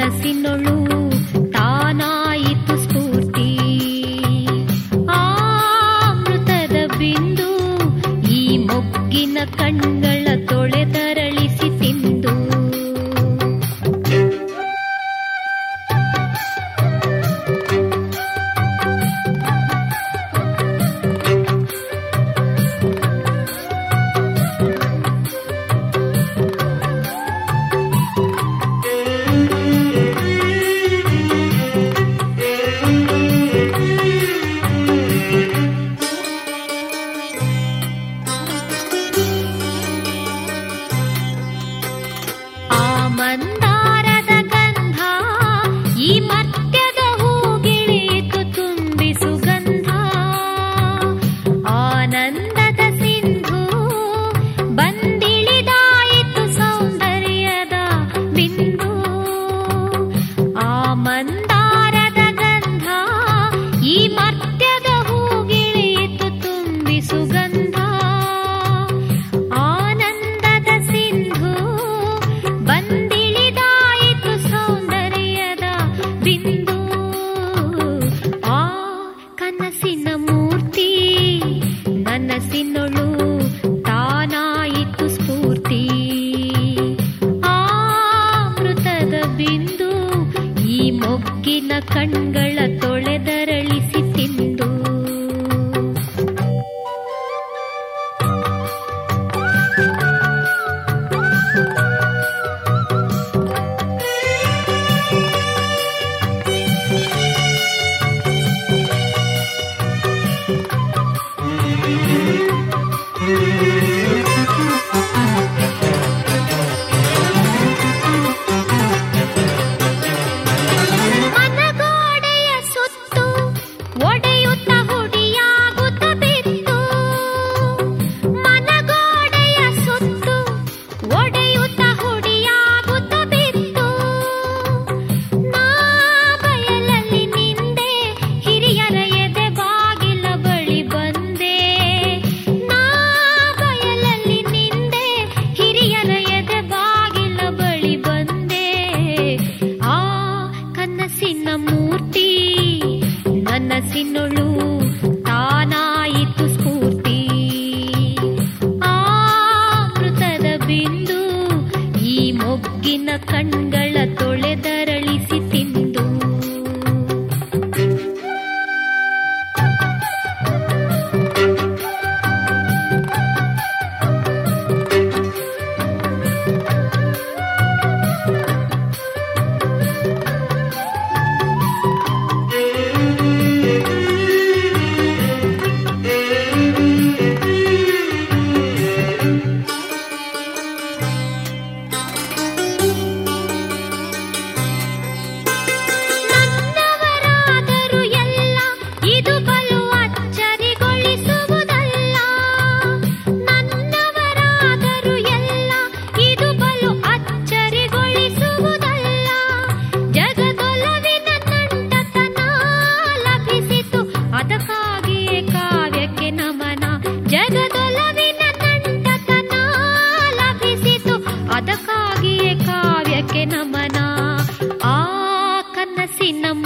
ಕನಸಿನೊಳು ತಾನಾಯಿತು ಸ್ಫೂರ್ತಿ ಆಮೃತದ ಬಿಂದು ಈ ಮೊಗ್ಗಿನ ಕಣ್ಗಳ ತೊಳೆದರಳಿಸಿ ತಿಂದು ಆ ಮಂದಾರದ ಗಂಧ ಈ ಮರ್ತ್ಯದ ಹೂಗಿಳಿಯಿತು ತುಂಬಿ ಸುಗಂಧ ಆನಂದದ ಸಿಂಧು ಬಂದಿಳಿದಾಯಿತು ಸೌಂದರ್ಯದ ಬಿಂದು ಆ ಮಂದಾರದ ಗಂಧ ಈ ಮರ್ತ್ಯದ ಹೂಗಿಳಿಯಿತು ತುಂಬಿ ಸುಗಂಧ ಆನಂದದ ಸಿಂಧು ಬಂದಿಳಿದಾಯಿತು ಸೌಂದರ್ಯದ ಬಿಂದು ಆ ಕನಸಿನ ಮೂರ್ತಿ ನನಸಿನೊಳು ತಾನಾಯಿತು ಸ್ಫೂರ್ತಿ ಆಮೃತದ ಬಿಂದು ಈ ಮೊಗ್ಗಿನ ಕಣ್ಗಳ ತೊಳೆದರಳಿಸಿ ತಿಂದು ಮನಗೋಡೆಯ ಸುತ್ತು ಒಡೆಯುತ್ತ ಹುಡಿಯಾಗುತ್ತ ಬಿತ್ತು ಮನಗೋಡೆಯ ಸುತ್ತು ಒಡೆಯುತ್ತ ಹುಡಿಯಾಗುತ್ತ ಬಿತ್ತು ನಾ ಬಯಲಲ್ಲಿ ನಿಂದೆ ಹಿರಿಯರ ಎದೆ ಬಾಗಿಲ ಬಳಿ ಬಂದೆ ನಾ ಬಯಲಲ್ಲಿ ನಿಂದೆ ಹಿರಿಯರ ಎದೆ ಬಾಗಿಲ ಬಳಿ ಬಂದೆ ಆ ಕನಸಿನ ಮೂರ್ತಿ ನನಸಿನೊಳು ತಾನಾಯಿತು ಸ್ಫೂರ್ತಿ ಆಮೃತದ ಬಿಂದು ಈ ಮೊಗ್ಗಿನ ಕಣ್ಗಳ ತೊಳೆದರಳಿಸಿ ತಿಂದು ನನ್ನವರಾದರು ಎಲ್ಲ ಇದು ಬಲು ಅಚ್ಚರಿಗೊಳಿಸುವುದಲ್ಲ ನನ್ನವರಾದರು ಎಲ್ಲ ಇದು ಬಲು ಅಚ್ಚರಿಗೊಳಿಸುವುದಲ್ಲ ಜಗದೊಲವಿನ ನಂಟತನ ಲಭಿಸಿತು ಅದಕ್ಕಾಗಿಯೇ ಕಾವ್ಯಕ್ಕೆ ನಮನ ಜಗದೊಲವಿನ ನಂಟತನ ಲಭಿಸಿತು ಅದಕ್ಕಾಗಿಯೇ ಕಾವ್ಯಕ್ಕೆ ನಮನ ಆ ಕನಸಿನ